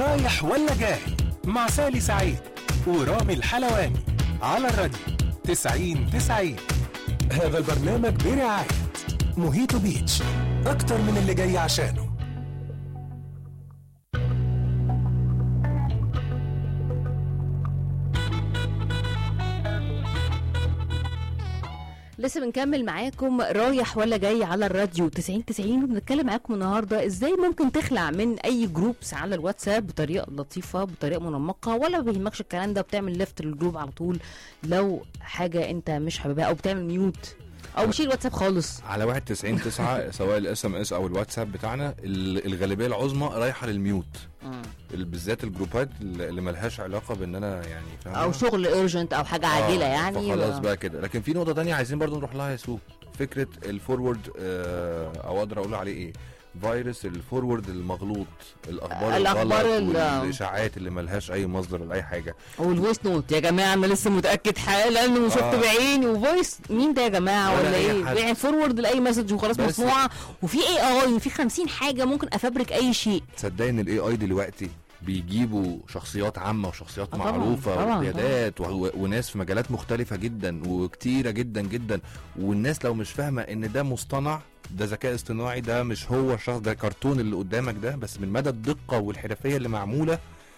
رايح ولا جاي مع سالي سعيد ورامي الحلواني على الراديو 90 90 هذا البرنامج برعاية موهيتو بيتش أكتر من اللي جاي عشانه لسه بنكمل معاكم رايح ولا جاي على الراديو 90 90 وبنتكلم معاكم النهارده ازاي ممكن تخلع من اي جروبس على الواتساب بطريقه لطيفه بطريقه منمقه ولا ما بيهمكش الكلام ده بتعمل ليفت للجروب على طول لو حاجه انت مش حاببها او بتعمل ميوت او بشيل واتساب خالص على 1 90 9 سواء الاس ام اس او الواتساب بتاعنا ال- الغالبيه العظمى رايحه للميوت ال- بالذات الجروبات اللي اللي ملهاش علاقه بان انا يعني فاهم او شغل ايرجنت او حاجه عاجله يعني خلاص و- بقى كده لكن في نقطه تانية عايزين برضو نروح لها يا سو فكره الفورورد آه او اقدر اقول عليه ايه فيروس الفورورد المغلوط الاخبار الأخبار الغلط ال- والاشاعات اللي ملهاش اي مصدر ولا اي حاجه والفويس نوت يا جماعه انا لسه متاكد حالا وشفت آه. بعيني وفويس مين ده يا جماعه ولا ولا أي ايه حد. يعني فورورد لاي مسج وخلاص بس- مسموعه وفي اي اي في 50 حاجه ممكن افبرك اي شيء تصدقي ان الاي اي دلوقتي بيجيبوا شخصيات عامه وشخصيات آه طبعاً، معروفه طبعاً، وقيادات و- و- وناس في مجالات مختلفه جدا وكتيره جدا جدا والناس لو مش فاهمه ان ده مصطنع ده ذكاء اصطناعي ده مش هو الشخص ده كرتون اللي قدامك ده بس من مدى الدقه والحرفيه اللي معموله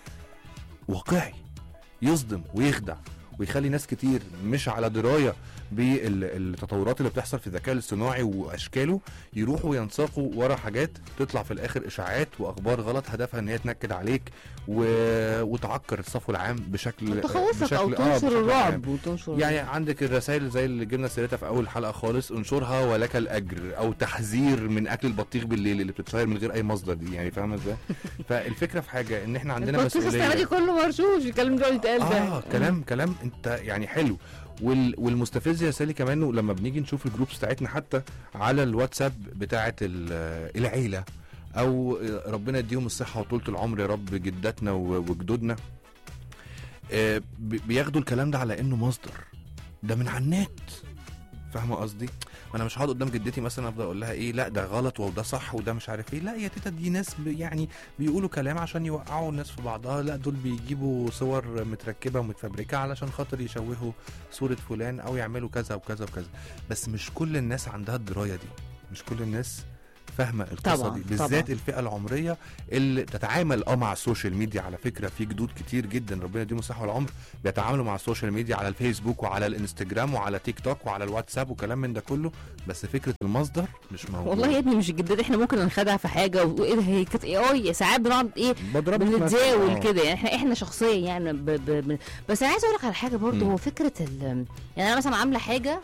واقعي يصدم ويخدع ويخلي ناس كتير مش على درايه بالتطورات اللي بتحصل في الذكاء الاصطناعي واشكاله يروحوا ينساقوا ورا حاجات تطلع في الاخر اشاعات واخبار غلط هدفها ان هي تنكد عليك و... وتعكر الصفو العام بشكل تخوفك او بشكل- آه، تنشر بشكل عام. الرعب وتنشر يعني عندك الرسائل زي اللي جبنا سيرتها في اول حلقه خالص انشرها ولك الاجر او تحذير من اكل البطيخ بالليل اللي بتتشهر من غير اي مصدر دي يعني فاهمه ازاي فالفكره في حاجه ان احنا عندنا البطيخ السنه دي مسؤوليه كله مرشوش الكلام ده يتقال ده اه كلام كلام انت يعني حلو وال والمستفز يا سالي كمان إنه لما بنيجي نشوف الجروبس بتاعتنا حتى على الواتساب بتاعه ال- العيله او ربنا يديهم الصحه وطولة العمر يا رب جداتنا و- وجدودنا آه، بي- بياخدوا الكلام ده على انه مصدر ده من على النت فاهمه قصدي ما انا مش هقعد قدام جدتي مثلا افضل اقول لها ايه لا ده غلط وده صح وده مش عارف ايه لا يا تيتا دي ناس ب- يعني بيقولوا كلام عشان يوقعوا الناس في بعضها لا دول بيجيبوا صور متركبه ومتفبركه علشان خاطر يشوهوا صوره فلان او يعملوا كذا وكذا وكذا بس مش كل الناس عندها الدرايه دي مش كل الناس فاهمه القصه طبعاً، دي بالذات طبعاً. الفئه العمريه اللي تتعامل اه مع السوشيال ميديا على فكره في جدود كتير جدا ربنا يديهم الصحه والعمر بيتعاملوا مع السوشيال ميديا على الفيسبوك وعلى الانستجرام وعلى تيك توك وعلى الواتساب وكلام من ده كله بس فكره المصدر مش موجود والله يا ابني مش الجدات احنا ممكن ننخدع في حاجه وايه ده هي كانت اي اي ساعات بنقعد ايه بضرب بنتزاول كده يعني احنا احنا شخصيا يعني ب ب ب بس انا عايزه اقول لك على حاجه برضه مم. هو فكره ال يعني انا مثلا عامله حاجه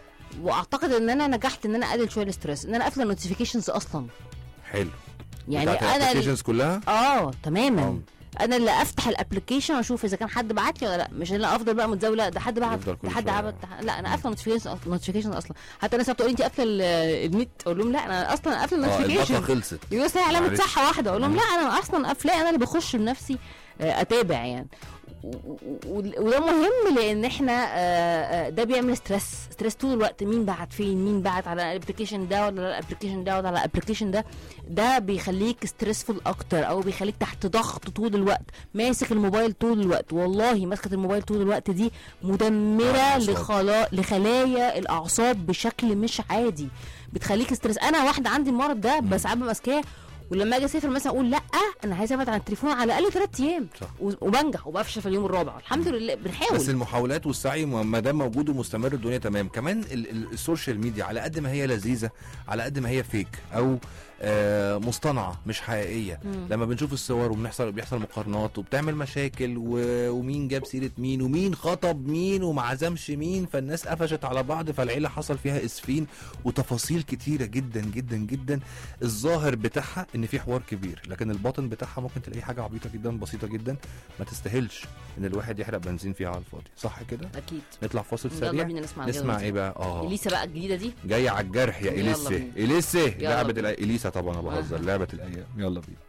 واعتقد ان انا نجحت ان انا اقلل شويه الاسترس ان انا قافله النوتيفيكيشنز اصلا حلو يعني بتاعت انا ال- الابلكيشنز كلها اه تماما آه. انا اللي افتح الابلكيشن اشوف اذا كان حد بعت لي ولا لا مش انا افضل بقى متزاول لا ده حد بعت يفضل كل ده حد شوية. عبت ده- لا انا قافله نوتيفيكيشن اصلا حتى الناس بتقول لي انت قافله ال- النت اقول لهم لا انا اصلا قافله اه الباقه النوتيفيكيشن خلصت يقول لي علامه معلش. صح واحده اقول لهم مم. لا انا اصلا قافلاه انا اللي بخش بنفسي آه، اتابع يعني و- و- و- وده مهم لان احنا آه، آه، ده بيعمل ستريس ستريس طول الوقت مين بعت فين مين بعت على الابلكيشن ده ولا الابلكيشن ده ولا على الابلكيشن ده ده بيخليك ستريسفول اكتر او بيخليك تحت ضغط طول الوقت ماسك الموبايل طول الوقت والله ماسكه الموبايل طول الوقت دي مدمره الأعصاب. لخلا... لخلايا الاعصاب بشكل مش عادي بتخليك ستريس انا واحده عندي المرض ده بس ساعات ببقى ماسكاه ولما اجي اسافر مثلا اقول لا انا عايزه ابعد عن التليفون على الاقل ثلاث ايام صح. و- وبنجح وبفشل في اليوم الرابع الحمد لله بنحاول بس المحاولات والسعي ما دام موجود ومستمر الدنيا تمام كمان ال- ال- السوشيال ميديا على قد ما هي لذيذه على قد ما هي فيك او آه مصطنعه مش حقيقيه مم. لما بنشوف الصور وبنحصل بيحصل مقارنات وبتعمل مشاكل و... ومين جاب سيره مين ومين خطب مين وما عزمش مين فالناس قفشت على بعض فالعيله حصل فيها اسفين وتفاصيل كتيره جدا جدا جدا الظاهر بتاعها ان في حوار كبير لكن الباطن بتاعها ممكن تلاقيه حاجه عبيطه جدا بسيطه جدا ما تستاهلش ان الواحد يحرق بنزين فيها على الفاضي صح كده اكيد نطلع فاصل يلا سريع بينا نسمع نسمع الجولة ايه بقى اه اليسا بقى الجديده دي جاي على الجرح يا يلا اليسي بينا. اليسي يلا لعبه بينا. الأي... اليسا طبعا انا بهزر آه. لعبه الايام يلا بينا